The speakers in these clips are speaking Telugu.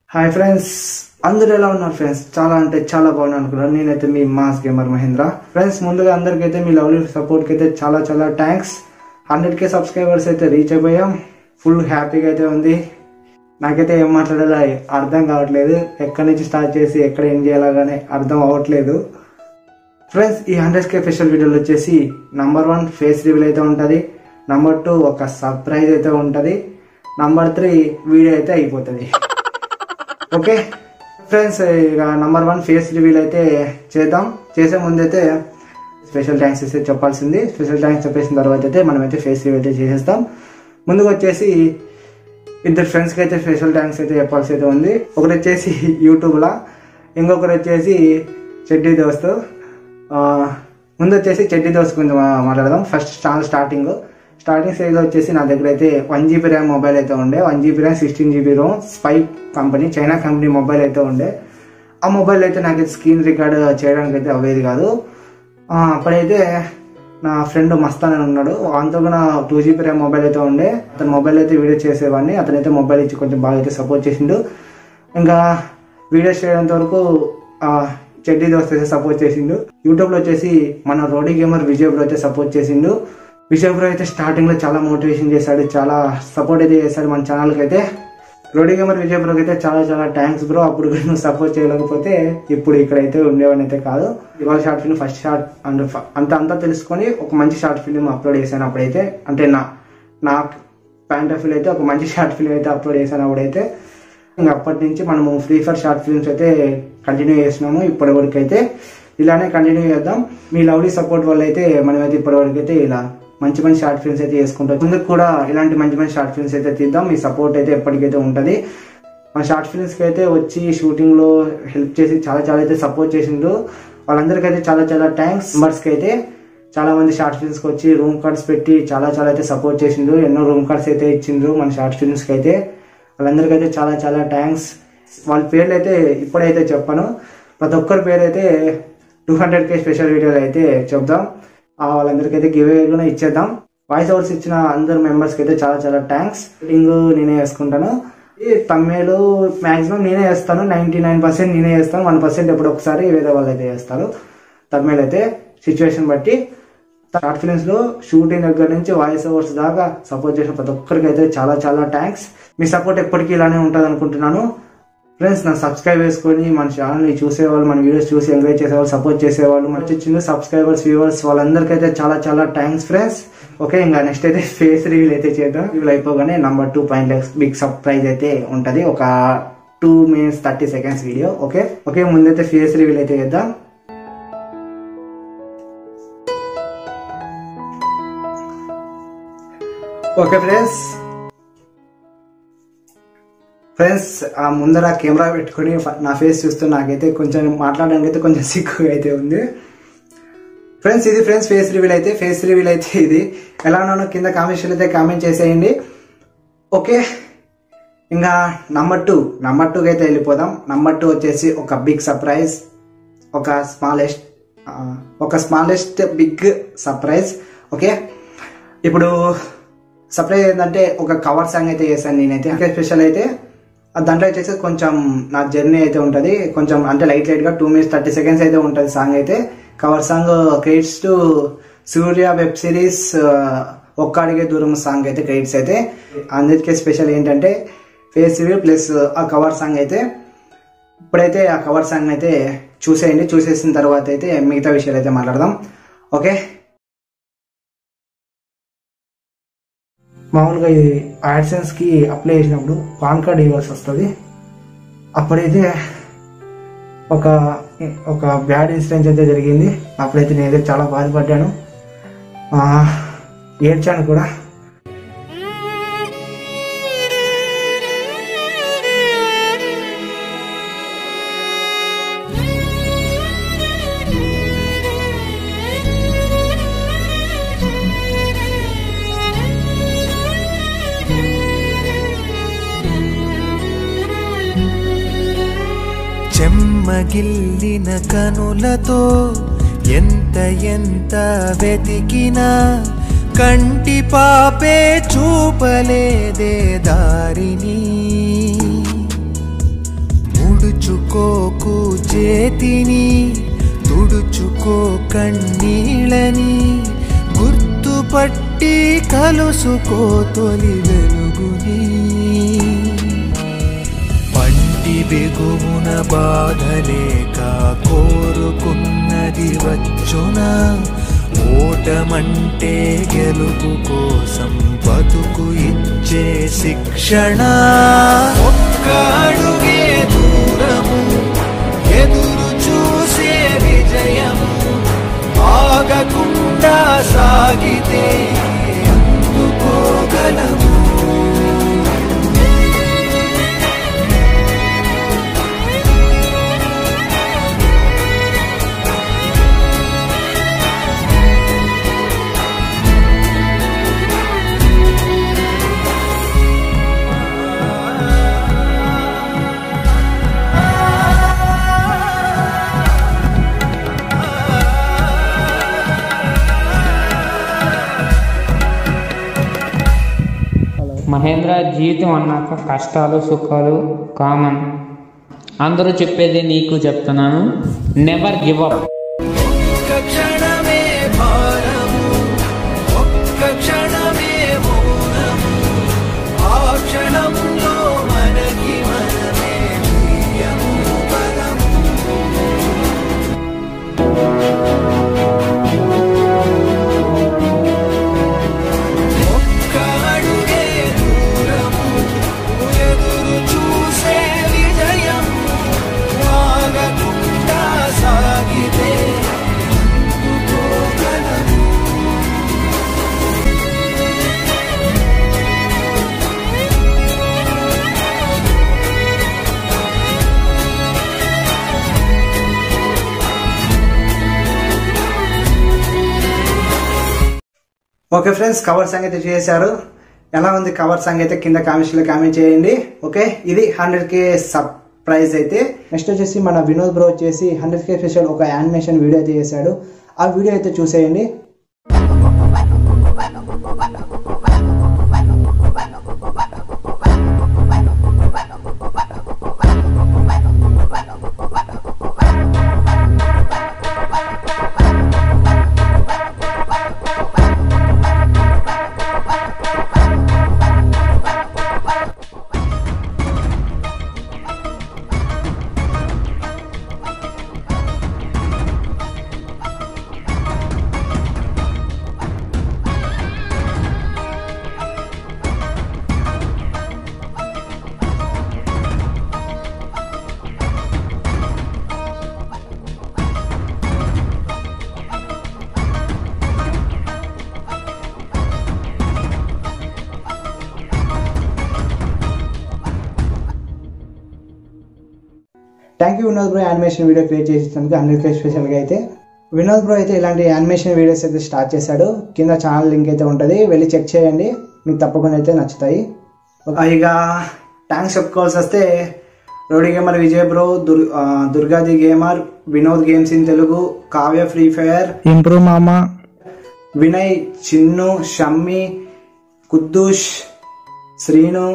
హాయ్ ఫ్రెండ్స్ అందరూ ఎలా ఉన్నారు ఫ్రెండ్స్ చాలా అంటే చాలా బాగున్నాను అనుకున్నాను నేనైతే మీ మాస్ గేమర్ మహేంద్ర ఫ్రెండ్స్ ముందుగా అందరికైతే మీ లవ్లీ సపోర్ట్కి అయితే చాలా చాలా థ్యాంక్స్ హండ్రెడ్ కే సబ్స్క్రైబర్స్ అయితే రీచ్ అయిపోయాం ఫుల్ హ్యాపీగా అయితే ఉంది నాకైతే ఏం మాట్లాడాలో అర్థం కావట్లేదు ఎక్కడి నుంచి స్టార్ట్ చేసి ఎక్కడ ఏం చేయాలని అర్థం అవ్వట్లేదు ఫ్రెండ్స్ ఈ హండ్రెడ్ కే స్పెషల్ వీడియోలో వచ్చేసి నంబర్ వన్ ఫేస్ రివీల్ అయితే ఉంటుంది నంబర్ టూ ఒక సర్ప్రైజ్ అయితే ఉంటుంది నంబర్ త్రీ వీడియో అయితే అయిపోతుంది ఓకే ఫ్రెండ్స్ ఇక నంబర్ వన్ ఫేస్ రివీల్ అయితే చేద్దాం చేసే ముందైతే స్పెషల్ థ్యాంక్స్ అయితే చెప్పాల్సింది స్పెషల్ థ్యాంక్స్ చెప్పేసిన తర్వాత అయితే మనమైతే ఫేస్ రివీల్ అయితే చేసేస్తాం ముందుకు వచ్చేసి ఇద్దరు ఫ్రెండ్స్కి అయితే స్పెషల్ థ్యాంక్స్ అయితే చెప్పాల్సి అయితే ఉంది ఒకటి వచ్చేసి యూట్యూబ్లో ఇంకొకరు వచ్చేసి చెడ్డీ దోస్తు ఆ, ముందు వచ్చేసి చెడ్డీ దోస్తు గురించి మా- మాట్లాడదాం ఫస్ట్ ఛానల్ స్టార్టింగ్ స్టార్టింగ్ స్టేజ్లో వచ్చేసి నా దగ్గర అయితే వన్ జీబీ ర్యామ్ మొబైల్ అయితే ఉండే one GB RAM sixteen GB ROM spy company China company mobile అయితే ఉండే ఆ మొబైల్ అయితే నాకు స్క్రీన్ రికార్డ్ చేయడానికి అయితే అవ్వేది కాదు ఆ, అప్పుడైతే నా ఫ్రెండ్ మస్తాన్ అని ఉన్నాడు వాంతో కూడా టూ జీబీ ర్యామ్ మొబైల్ అయితే ఉండే అతను మొబైల్ అయితే వీడియో చేసేవాడిని అతనైతే మొబైల్ ఇచ్చి కొంచెం బాగా అయితే సపోర్ట్ చేసిండు ఇంకా వీడియోస్ చేయడంత వరకు ఆ, చెడ్డీ దోస్త్ అయితే సపోర్ట్ చేసిండు యూట్యూబ్ లో వచ్చేసి మన రోడీ గేమర్ విజయ్ బ్రో అయితే సపోర్ట్ చేసిండు విజయ్ బ్రో అయితే స్టార్టింగ్ లో చాలా మోటివేషన్ చేశాడు చాలా సపోర్ట్ అయితే చేశాడు మన ఛానల్ కి అయితే రోడీ గేమర్ విజయ్ బ్రోకి అయితే చాలా చాలా థ్యాంక్స్ బ్రో అప్పుడు కూడా నువ్వు సపోర్ట్ చేయలేకపోతే ఇప్పుడు ఇక్కడైతే ఉండేవాడిని అయితే కాదు ఇవాళ short film first short and అంత అంతా తెలుసుకొని ఒక మంచి షార్ట్ ఫిల్మ్ అప్లోడ్ చేశాను అప్పుడైతే అంటే నా నా పాయింట్ ఆఫ్ వ్యూ అయితే ఒక మంచి షార్ట్ ఫిల్మ్ అయితే అప్లోడ్ చేశాను అప్పుడైతే ఇంకా అప్పటి నుంచి మనము ఫ్రీ ఫర్ షార్ట్ ఫిల్మ్స్ అయితే కంటిన్యూ చేస్తున్నాము ఇప్పటి వరకు అయితే ఇలానే కంటిన్యూ చేద్దాం మీ లవ్లీ సపోర్ట్ వల్ల అయితే మనమైతే ఇప్పటి వరకు అయితే ఇలా మంచి మంచి షార్ట్ ఫిల్మ్స్ అయితే చేసుకుంటాం ముందుకు కూడా ఇలాంటి మంచి మంచి షార్ట్ ఫిల్మ్స్ అయితే తీద్దాం మీ సపోర్ట్ అయితే ఎప్పటికైతే ఉంటుంది మన షార్ట్ ఫిల్మ్స్కి అయితే వచ్చి షూటింగ్లో హెల్ప్ చేసి చాలా చాలా అయితే సపోర్ట్ చేసిండ్రు వాళ్ళందరికీ అయితే చాలా చాలా థ్యాంక్స్ మెంబర్స్కి అయితే చాలా మంది షార్ట్ ఫిల్మ్స్కి వచ్చి రూమ్ కార్డ్స్ పెట్టి చాలా చాలా అయితే సపోర్ట్ చేసిండ్రు ఎన్నో రూమ్ కార్డ్స్ అయితే ఇచ్చిండ్రు మన షార్ట్ ఫిల్మ్స్కి అయితే వాళ్ళందరికైతే చాలా చాలా థ్యాంక్స్ వాళ్ళ పేర్లు అయితే ఇప్పుడైతే చెప్పను ప్రతి ఒక్కరి పేరు అయితే టూ హండ్రెడ్ కే స్పెషల్ వీడియోలు అయితే చెప్దాం ఆ వాళ్ళందరికైతే గివ్ కూడా ఇచ్చేద్దాం వాయిస్ ఓవర్స్ ఇచ్చిన అందరు మెంబర్స్కి అయితే చాలా చాలా థ్యాంక్స్ రేటింగ్ నేనే వేసుకుంటాను ఈ తమ్మేలు మాక్సిమం నేనే వేస్తాను నైంటీ నైన్ పర్సెంట్ నేనే వేస్తాను వన్ పర్సెంట్ ఎప్పుడు ఒకసారి వేరే వాళ్ళు అయితే వేస్తారు తమ్మేలు అయితే సిచ్యువేషన్ బట్టి షార్ట్ ఫిల్మ్స్ లో షూటింగ్ దగ్గర నుంచి వాయిస్ ఓవర్స్ దాకా సపోర్ట్ చేసిన ప్రతి ఒక్కరికి అయితే చాలా చాలా థ్యాంక్స్ మీ సపోర్ట్ ఎప్పటికీ ఇలానే ఉంటుంది అనుకుంటున్నాను ఫ్రెండ్స్ నా సబ్స్క్రైబ్ చేసుకొని మన ఛానల్ని చూసేవాళ్ళు మన వీడియోస్ చూసి ఎంకరేజ్ చేసేవాళ్ళు సపోర్ట్ చేసేవాళ్ళు మంచి చిన్న సబ్స్క్రైబర్స్ వ్యూవర్స్ వాళ్ళందరికీ చాలా చాలా థ్యాంక్స్ ఫ్రెండ్స్ ఓకే ఇంకా నెక్స్ట్ అయితే ఫేస్ రివీల్ అయితే చేద్దాం రివీల్ అయిపోగానే number two point big surprise అయితే ఉంటుంది ఒక two minutes thirty seconds video okay okay ముందైతే ఫేస్ రివీల్ అయితే చేద్దాం ఓకే ఫ్రెండ్స్ ఫ్రెండ్స్ ఆ ముందర కెమెరా పెట్టుకొని ఫ- నా ఫేస్ చూస్తూ నాకైతే కొంచెం మాట్లాడడానికి అయితే కొంచెం సిగ్గుగా అయితే ఉంది ఫ్రెండ్స్ ఇది ఫ్రెండ్స్ ఫేస్ రివీల్ అయితే ఫేస్ రివీల్ అయితే ఇది ఎలా ఉన్నానో కింద కామెంట్స్ అయితే కామెంట్ చేసేయండి ఓకే ఇంకా నంబర్ టూ నంబర్ టూకి అయితే వెళ్ళిపోదాం నంబర్ టూ వచ్చేసి ఒక బిగ్ సర్ప్రైజ్ ఒక స్మాలెస్ట్ ఒక స్మాలెస్ట్ బిగ్ సర్ప్రైజ్ ఓకే ఇప్పుడు సర్ప్రైజ్ ఏంటంటే ఒక కవర్ సాంగ్ అయితే చేశాను నేనైతే ఇంకా స్పెషల్ అయితే ఆ దాంట్లో వచ్చేసి కొంచెం నా జర్నీ అయితే ఉంటుంది కొంచెం అంటే లైట్ లైట్ గా టూ మినిట్స్ థర్టీ సెకండ్స్ అయితే ఉంటుంది సాంగ్ అయితే cover song credits to Surya web series ఒక్క అడిగే దూరం సాంగ్ అయితే క్రెడిట్స్ అయితే అందరికీ స్పెషల్ ఏంటంటే ఫేస్ రివ్యూ ప్లస్ ఆ కవర్ సాంగ్ అయితే ఇప్పుడైతే ఆ కవర్ సాంగ్ అయితే చూసేయండి చూసేసిన తర్వాత అయితే మిగతా విషయాలు అయితే మాట్లాడదాం ఓకే మామూలుగా ఈ యాడ్సెన్స్ కి అప్లై చేసినప్పుడు పాన్ కార్డ్ ఇవ్వాల్సి వస్తుంది అప్పుడైతే ఒక ఒక బ్యాడ్ ఇన్సిడెంట్ అయితే జరిగింది అప్పుడైతే నేనైతే చాలా బాధపడ్డాను ఆ, ఏడ్చాను కూడా చెమ్మగిల్లిన కనులతో ఎంత ఎంత వెతికినా కంటి పాపే చూపలేదే దారిని తుడుచుకోకు చేతిని తుడుచుకో కన్నీళ్ళని గుర్తుపట్టి కలుసుకో తొలి వెలుగుని పంటి బిగువున బాధలేక కోరుకున్నది వచ్చునా ఓటమంటే గెలుపు కోసం బతుకు ఇచ్చే శిక్షణ ఒక్క అడుగే దూరము ఎదురు చూసే విజయము ఆగకుండా సాగితే అందుకోగలము మహేంద్ర జీవితం అన్నాక కష్టాలు సుఖాలు కామన్ అందరూ చెప్పేది నీకు చెప్తున్నాను నెవర్ గివ్ అప్ ఒక్క క్షణమే భారము ఒక్క క్షణమే మౌనము ఆ క్షణంలో మనకి మనమే ప్రియము బలము ఒక్క అడుగే దూరము ఎదురు చూసే విజయం ఆగకుండా సాగితే అందుకోగలము ఓకే ఫ్రెండ్స్ కవర్ సాంగ్ అయితే చేశారు ఎలా ఉంది కవర్ సాంగ్ అయితే కింద కామెంట్స్ లో కామెంట్ చేయండి ఓకే ఇది హండ్రెడ్ కే సర్ప్రైజ్ అయితే నెక్స్ట్ వచ్చేసి మన వినోద్ బ్రో వచ్చేసి హండ్రెడ్ కే స్పెషల్ ఒక యానిమేషన్ వీడియో అయితే చేశాడు ఆ వీడియో అయితే చూసేయండి thank you Vinod bro animation video create చేసినందుకు హండ్రెడ్ కే స్పెషల్గా అయితే వినోద్ బ్రో అయితే ఇలాంటి యానిమేషన్ వీడియోస్ అయితే స్టార్ట్ చేశాడు కింద ఛానల్ లింక్ అయితే ఉంటుంది వెళ్ళి చెక్ చేయండి మీకు తప్పకుండా అయితే నచ్చుతాయి ఇక థ్యాంక్స్ చెప్పుకోవాల్సి వస్తే రోడీ గేమర్ విజయ్ బ్రో దుర్ ఆ, దుర్గాది gamer Vinod games in Telugu Kavya free fire improve మామా వినయ్ చిన్ను షమ్మి కుద్దూష్ శ్రీను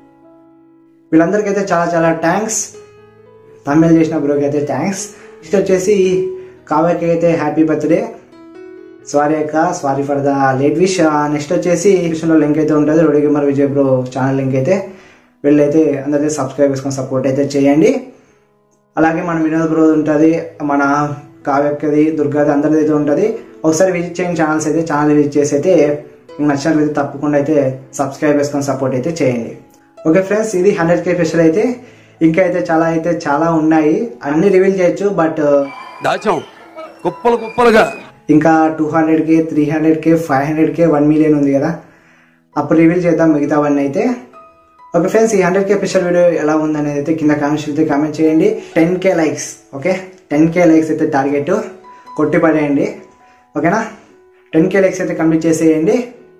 వీళ్ళందరికైతే చాలా చాలా థ్యాంక్స్ తమిళ చేసిన బ్రోకి అయితే థ్యాంక్స్ నెక్స్ట్ వచ్చేసి కావ్యకి అయితే హ్యాపీ బర్త్డే సారీ అక్క sorry for the late wish next వచ్చేసి డిస్క్రిప్షన్లో లింక్ అయితే ఉంటుంది rowdy gamer Vijay bro channel link అయితే వెళ్ళైతే అందరైతే సబ్స్క్రైబ్ చేసుకొని సపోర్ట్ అయితే చేయండి అలాగే మన వినోద్ బ్రో ఉంటుంది మన కావ్యక్కది దుర్గాది అందరిది అయితే ఉంటుంది ఒకసారి విజిట్ చేయండి ఛానల్స్ అయితే ఛానల్ విజిట్ చేసి అయితే మీకు నచ్చినట్లయితే తప్పకుండా అయితే సబ్స్క్రైబ్ చేసుకొని సపోర్ట్ అయితే చేయండి ఓకే ఫ్రెండ్స్ ఇది హండ్రెడ్ కే స్పెషల్ అయితే ఇంకా అయితే చాలా అయితే చాలా ఉన్నాయి అన్ని రివీల్ చేయొచ్చు బట్ దాచాం కుప్పలు కుప్పలుగా ఇంకా two hundred K three hundred K five hundred K one million ఉంది కదా అప్పుడు రివీల్ చేద్దాం మిగతావన్నీ అయితే ఓకే ఫ్రెండ్స్ ఈ హండ్రెడ్ కే స్పెషల్ వీడియో ఎలా ఉంది అనేది అయితే కింద కామెంట్స్ అయితే కామెంట్ చేయండి ten K likes okay ten K likes అయితే టార్గెట్ కొట్టి పడేయండి ఓకేనా టెన్ కే లైక్స్ అయితే కంప్లీట్ చేసేయండి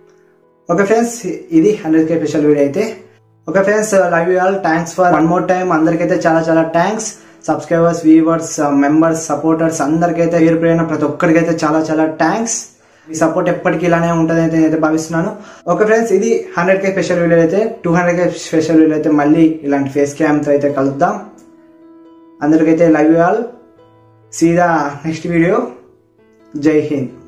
ఓకే ఫ్రెండ్స్ ఇది హండ్రెడ్ కే స్పెషల్ వీడియో అయితే okay friends love you all thanks for one more time అందరికైతే చాలా చాలా thanks subscribers viewers members supporters అందరికైతే పేరు పేరున ప్రతి ఒక్కరికైతే చాలా చాలా థ్యాంక్స్ మీ సపోర్ట్ ఎప్పటికీ ఇలానే ఉంటుంది అయితే నేనైతే భావిస్తున్నాను ఓకే ఫ్రెండ్స్ ఇది హండ్రెడ్ కే స్పెషల్ వీడియో అయితే two hundred K special video అయితే మళ్ళీ ఇలాంటి ఫేస్ క్యామ్తో అయితే కలుద్దాం అందరికైతే లవ్ యూ ఆల్ సీదా నెక్స్ట్ వీడియో జై హింద్